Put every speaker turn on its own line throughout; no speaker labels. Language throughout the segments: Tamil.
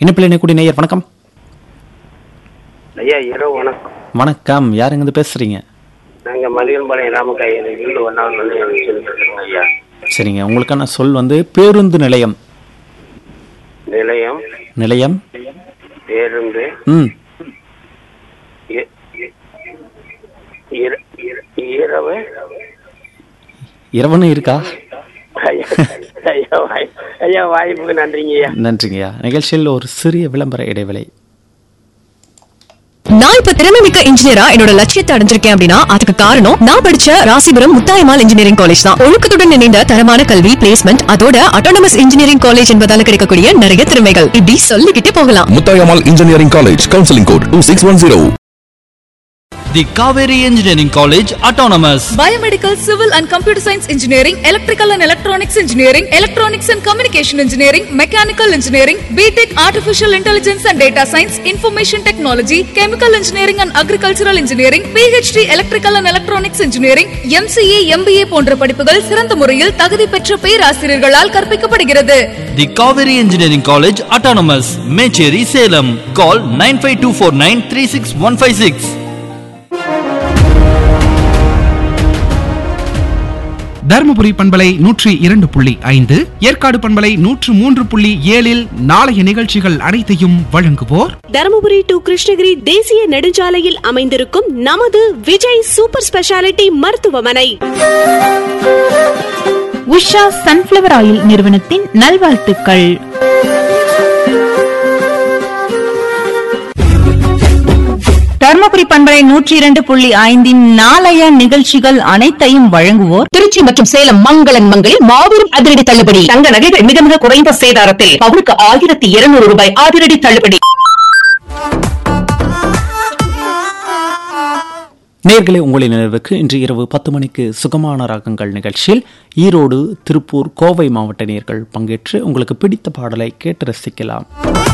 இணைப்பில் இணைக்கூடிய நேயர் வணக்கம்
ஐயா இரவு வணக்கம்
வணக்கம் யாருங்க பேசுறீங்க
நாங்க மதியம்பாளையம் ராமக்காய் வீடு ஒன்றாவது வந்து சொல்லிட்டு ஐயா
சரிங்க உங்களுக்கான சொல் வந்து பேருந்து நிலையம்
நிலையம்
நிலையம்
பேருந்து
ம்
இ- இ- இர- இர- இரவு
இரவனும் இருக்கா
ஐயா ஐயா வாய்- ஐயா வாய்ப்புக்கு நன்றிங்க ஐயா
நன்றிங்கய்யா நிகழ்ச்சியில் ஒரு சிறிய விளம்பர இடைவேளை
நான் இப்ப திறமை மிக்க இன்ஜினியரா என்னோட லட்சியத்தை அடைஞ்சிருக்கேன் அப்படின்னா அதுக்கு காரணம் நான் படிச்ச ராசிபுரம் முத்தாயமால் இன்ஜினியரிங் காலேஜ் தான் ஒழுக்கத்துடன் இணைந்த தரமான கல்வி பிளேஸ்மெண்ட் அதோட அட்டானமஸ் இன்ஜினியரிங் காலேஜ் என்பதால கிடைக்கக்கூடிய நிறைய திறமைகள் இப்படி சொல்லிக்கிட்டே போகலாம்
Muthayammal engineering college counselling code two six one zero
The Kaveri Engineering College Autonomous.
Biomedical, Civil and Computer Science Engineering, Electrical and Electronics Engineering, Electronics and Communication Engineering, Mechanical Engineering, BTech Artificial Intelligence and Data Science, Information Technology, Chemical Engineering and Agricultural Engineering, PhD Electrical and Electronics Engineering, MCA, MBA போன்ற படிப்புகள் சிறந்த முறையில் தகுதி பெற்ற பேராசிரியர்களால் கற்பிக்கப்படுகிறது
The Kaveri Engineering College Autonomous. Mecheri Salem. Call 95249 36156.
Dharmapuri பண்பலை நூற்றி இரண்டு புள்ளி ஐந்து ஏற்காடு பண்பலை நூற்று மூன்று புள்ளி ஏழில் நாளைய நிகழ்ச்சிகள் அனைத்தையும் வழங்குவோர்
தருமபுரி டு கிருஷ்ணகிரி தேசிய நெடுஞ்சாலையில் அமைந்திருக்கும் நமது விஜய் சூப்பர் ஸ்பெஷாலிட்டி மருத்துவமனை
உஷா சன்ஃப்ளவர் ஆயில் நிறுவனத்தின் நல்வாழ்த்துக்கள் தர்மபுரி பண்பலை நூற்றி இரண்டு புள்ளி ஐந்தின் நாளைய நிகழ்ச்சிகள் அனைத்தையும் வழங்குவோர்
திருச்சி மற்றும் சேலம் மங்களன் மங்களில் மாபெரும் அதிரடி தள்ளுபடி தங்க நகைகள் மிக மிக குறைந்த சேதாரத்தில் பவுனுக்கு ஆயிரத்தி இருநூறு ரூபாய் அதிரடி தள்ளுபடி
நேர்களை உங்களின் நினைவுக்கு இன்று இரவு பத்து மணிக்கு சுகமான ராகங்கள் நிகழ்ச்சியில் ஈரோடு திருப்பூர் கோவை மாவட்ட நேர்கள் பங்கேற்று உங்களுக்கு பிடித்த பாடலை கேட்டு ரசிக்கலாம்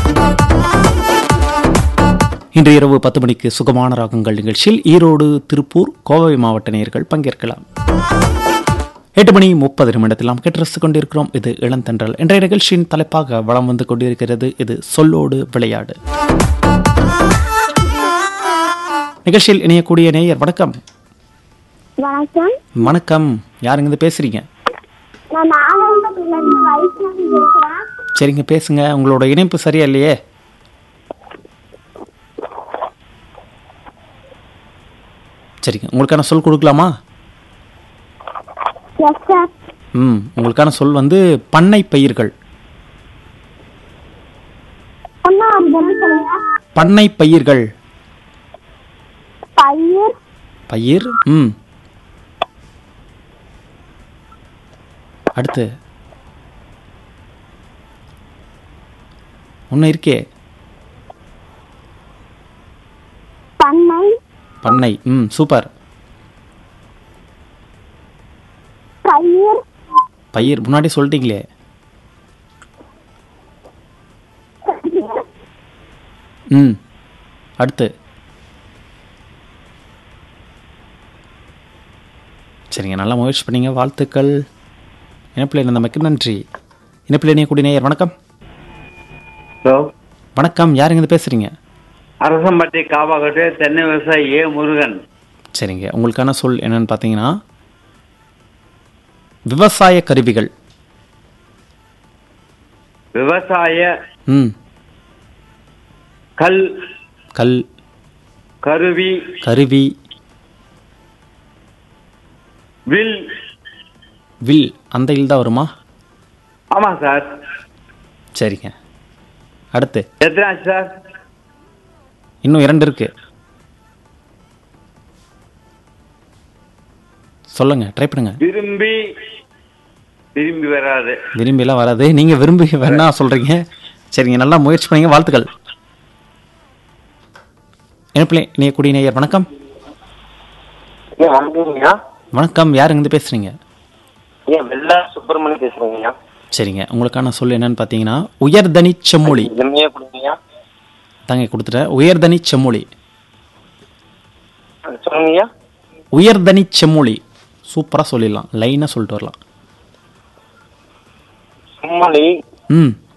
இன்று இரவு பத்து மணிக்கு சுகமான ராகங்கள் நிகழ்ச்சியில் ஈரோடு திருப்பூர் கோவை மாவட்ட நேர்கள் பங்கேற்கலாம் எட்டு மணி முப்பது நிமிடத்தில் நாம் கேட்டு ரசித்துக் கொண்டிருக்கிறோம் இது இளந்தன்றல் என்ற நிகழ்ச்சியின் தலைப்பாக வளம் வந்து கொண்டிருக்கிறது இது சொல்லோடு விளையாடு நிகழ்ச்சியில் இணையக்கூடிய நேயர் வணக்கம்
வணக்கம்
வணக்கம் யாருங்க இருந்து பேசுறீங்க
நான் நாகம்பட்டியிலிருந்து வைஷ்ணவி பேசுறேன்
சரிங்க பேசுங்க உங்களோட இணைப்பு சரியா இல்லையே சரிங்க உங்களுக்கான சொல் கொடுக்கலாமா
எஸ் சார்
ம் உங்களுக்கான சொல் வந்து பண்ணை பயிர்கள்
ஒன்றாவது என்ன சொல்லுங்க
பண்ணை பயிர்கள்
பயிர்
பயிர் ம் அடுத்து ஒன்று இருக்கே
பண்ணை
பண்ணை ம் சூப்பர்
பயிர்
பயிர் முன்னாடி சொல்லிட்டீங்களே ம் அடுத்து சரிங்க நல்லா முயற்சி பண்ணீங்க வாழ்த்துக்கள் இணைப்பில் இருந்தமைக்கு நன்றி இணைப்பில் இணையக்கூடிய நேயர் வணக்கம்
ஹலோ
வணக்கம் யாருங்க இருந்து பேசுறீங்க
அரசம்பட்டி காவாக்கட்டு தென்னை விவசாயி ஏ முருகன்
சரிங்க உங்களுக்கான சொல் என்னன்னு பார்த்தீங்கன்னா விவசாய கருவிகள்
விவசாய
ம்
கல்
கல்
கருவி
கருவி
வில்
வில் அந்த இல் தான் வருமா
ஆமா சார்
சரிங்க அடுத்து
எத்தனை ஆச்சு சார்
இன்னும் இரண்டு இருக்கு சொல்லுங்க ட்ரை பண்ணுங்க
விரும்பி விரும்பி வராது
விரும்பிலாம் வராது நீங்க விரும்பி வேணா சொல்றீங்க சரிங்க நல்லா முயற்சி பண்ணீங்க வாழ்த்துக்கள் இணைப்பிலே இணையக்கூடிய நேயர் வணக்கம்
ஏன் வணக்கங்கய்யா
வணக்கம் யாருங்க இருந்து பேசுறீங்க
ஏன் வெள்ளா சுப்பிரமணி பேசுறேங்கய்யா
சரிங்க உங்களுக்கான சொல் என்னன்னு பார்த்தீங்கன்னா உயர்தனி செம்மொழி
எம்ஏ கொடுங்கய்யா
தாங்க கொடுத்துட்டேன் உயர்தனி செம்மொழி
சொல்லுங்கய்யா
உயர்தனி செம்மொழி சூப்பராக சொல்லிடலாம் லைனாக சொல்லிட்டு வரலாம்
சும்மலி
ம்